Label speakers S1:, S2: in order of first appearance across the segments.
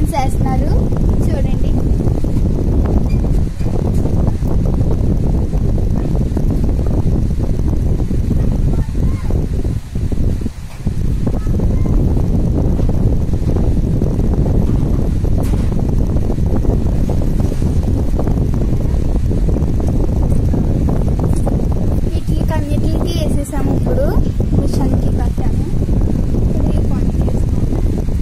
S1: Drawings వేస్తున్నారు చూడండి వీటికి అన్నిటికి వేసేసాము ఇప్పుడు మిషన్కి కట్టాము ఇప్పుడు ఈ పాయింట్ వేసుకోవాలి.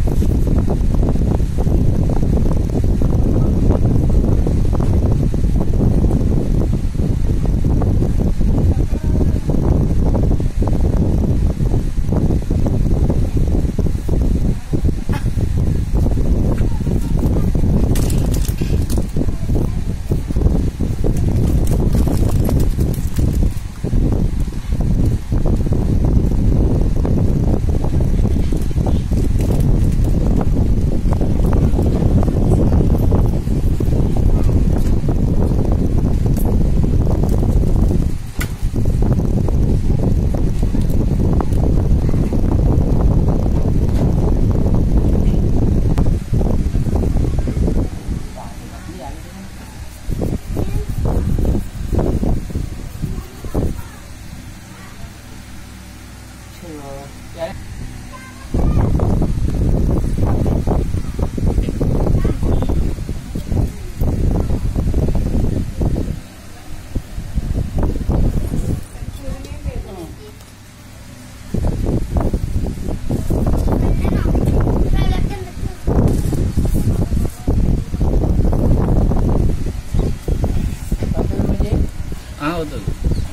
S2: అవుతుంది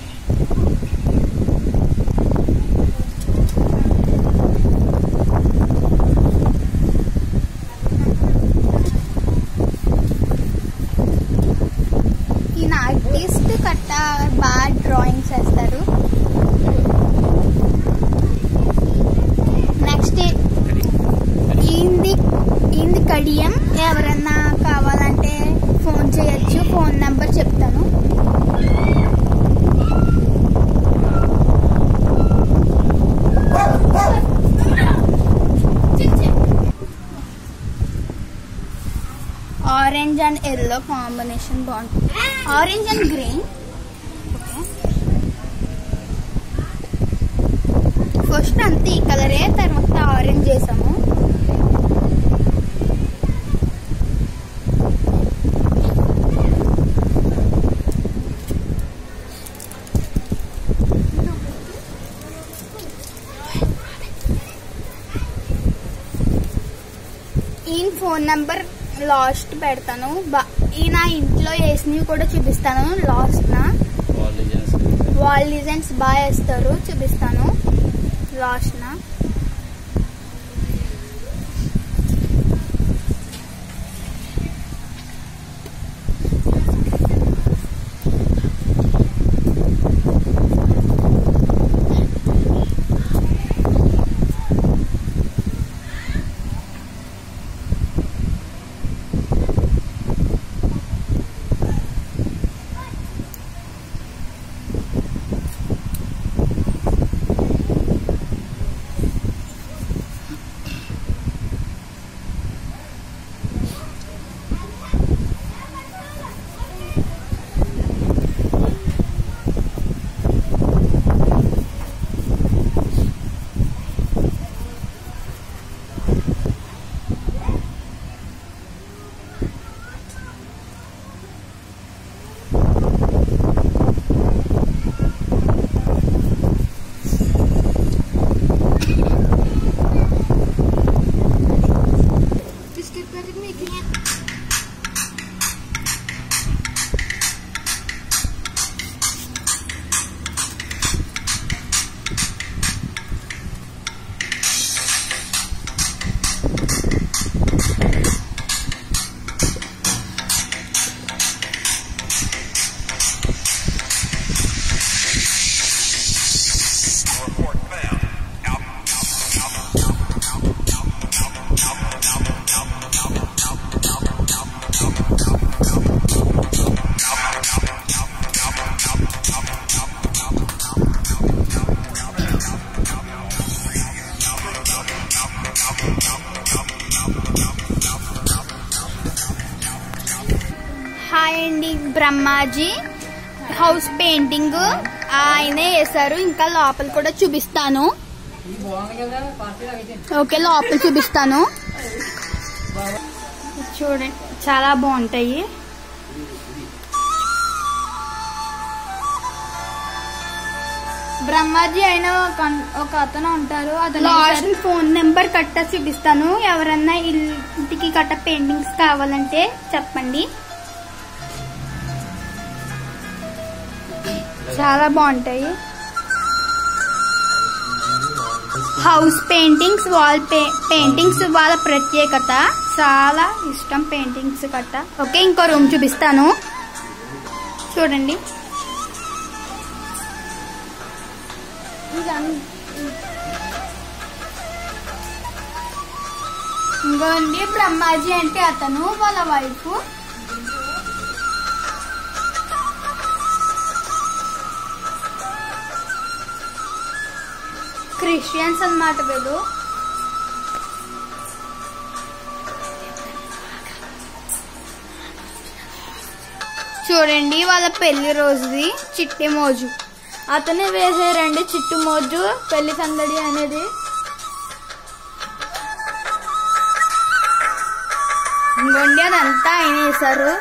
S1: ఈయన ఆర్టిస్ట్ కట్ట బాగా డ్రాయింగ్స్ వేస్తారు నెక్స్ట్ ఈంది ఈంది కడియం ఎవరన్నా కావాలంటే ఫోన్ చేయొచ్చు ఫోన్ నెంబర్ చెప్తాను ఆరెంజ్ అండ్ ఎల్లో కాంబినేషన్ బాగుంటుంది ఆరెంజ్ అండ్ గ్రీన్ ఫస్ట్ అంతే ఈ కలరే తర్వాత ఆరెంజ్ చేసాము ఈయన ఫోన్ నంబర్ లాస్ట్ పెడతాను బా ఈయన ఇంట్లో వేసినవి కూడా చూపిస్తాను లాస్ట్ నా
S2: వాల్ డిజైన్స్
S1: వాల్ డిజైన్స్ బాగా వేస్తారు చూపిస్తాను లాస్ట్ నా బ్రహ్మాజీ హౌస్ పెయింటింగ్ ఆయనే వేశారు ఇంకా లోపల కూడా చూపిస్తాను ఓకే లోపల చూపిస్తాను చూడండి చాలా బాగుంటాయి
S3: బ్రహ్మాజీ అయిన ఒక ఒక అతను ఉంటారు అతను
S1: లాస్ట్ ఫోన్ నెంబర్ కట్ట చూపిస్తాను ఎవరన్నా ఇంటికి కట్ట పెయింటింగ్స్ కావాలంటే చెప్పండి చాలా బాగుంటాయి హౌస్ పెయింటింగ్స్ వాల్ పెయింటింగ్స్ వాళ్ళ ప్రత్యేకత చాలా ఇష్టం పెయింటింగ్స్ కట్ట ఓకే ఇంకో రూమ్ చూపిస్తాను చూడండి ఇంకోండి బ్రహ్మాజీ అంటే అతను వాళ్ళ వైఫ్ క్రిస్టియన్స్ అన్నమాట వీళ్ళు చూడండి వాళ్ళ పెళ్లి రోజుది చిట్టి మోజు
S3: అతనే వేసారండి చిట్టు మోజు పెళ్లి సందడి అనేది
S1: ఇంకోండి అదంతా ఆయన వేశారు